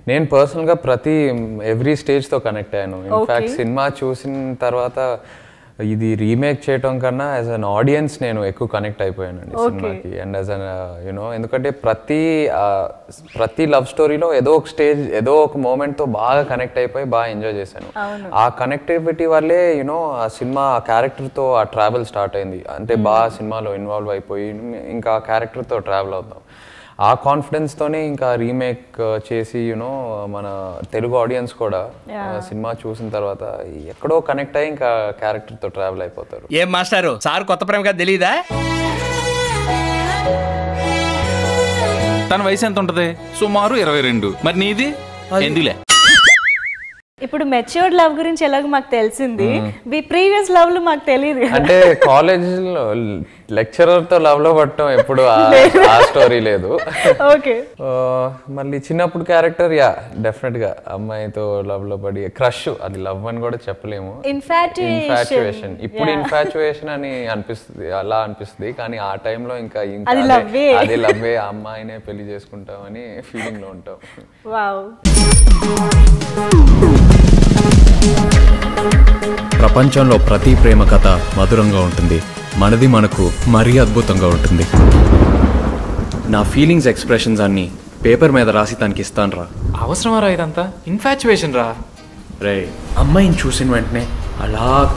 నేను పర్సనల్గా ప్రతి ఎవ్రీ స్టేజ్తో కనెక్ట్ అయ్యాను ఇన్ఫ్యాక్ట్ సినిమా చూసిన తర్వాత ఇది రీమేక్ చేయటం కన్నా యాజ్ అన్ ఆడియన్స్ నేను ఎక్కువ కనెక్ట్ అయిపోయానండి సినిమాకి అండ్ యాజ్ అన్ యూనో ఎందుకంటే ప్రతి ఆ, ప్రతి లవ్ స్టోరీలో ఏదో ఒక స్టేజ్ ఏదో ఒక మూమెంట్తో బాగా కనెక్ట్ అయిపోయి బాగా ఎంజాయ్ చేశాను ఆ కనెక్టివిటీ వల్లే యూనో ఆ సినిమా ఆ క్యారెక్టర్తో ఆ ట్రావెల్ స్టార్ట్ అయింది అంటే బాగా సినిమాలో ఇన్వాల్వ్ అయిపోయి ఇంకా ఆ క్యారెక్టర్తో ట్రావెల్ అవుతాం ఆ కాన్ఫిడెన్స్తోనే ఇంకా రీమేక్ చేసి యూనో మన తెలుగు ఆడియన్స్ కూడా ఆ, సినిమా చూసిన తర్వాత ఎక్కడో కనెక్ట్ అయ్యి ఇంకా క్యారెక్టర్తో ట్రావెల్ అయిపోతారు ఏం మాస్టారు సార్ కొత్త ప్రేమ కదా తెలీదా తన వయసు ఎంత ఉంటది సుమారు ఇరవై రెండు మరి నీది ఎందులే ఇప్పుడు మెచ్యూర్డ్ లవ్ గురించి ఎలాగో మాకు తెలిసింది మీ ప్రీవియస్ లవ్ లో మాకు తెలియదు అంటే కాలేజ్లో లెక్చరర్తో లవ్లో పట్టడం ఎప్పుడు ఆ- ఆ స్టోరీ లేదు ఓకే ఆ, మళ్ళీ చిన్నప్పుడు క్యారెక్టర్ యా డెఫినెట్ గా అమ్మాయితో లవ్ లో పడి క్రష్ అది లవ్ అని కూడా చెప్పలేము ఇన్ఫాచ్యుయేషన్ ఇన్ఫాచ్యుయేషన్ ఇప్పుడు ఇన్ఫాచ్యుయేషన్ అని అనిపిస్తుంది అలా అనిపిస్తుంది కానీ ఆ టైంలో ఇంకా ఇంకా అది అదే- love-ఏ. అది లవ్వే ఆ అమ్మాయినే పెళ్లి చేసుకుంటామని ఫీలింగ్ లో ఉంటాం వావ్ ప్రపంచంలో ప్రతి ప్రేమ కథ మధురంగా ఉంటుంది మనది మనకు మరీ అద్భుతంగా ఉంటుంది నా ఫీలింగ్స్ ఎక్స్ప్రెషన్స్ అన్ని పేపర్ మీద రాసి తనకి ఇస్తాను రా అవసరమా రా ఇదంతా ఇన్ఫాచ్యువేషన్ రా రే అమ్మాయిని చూసిన వెంటనే అలా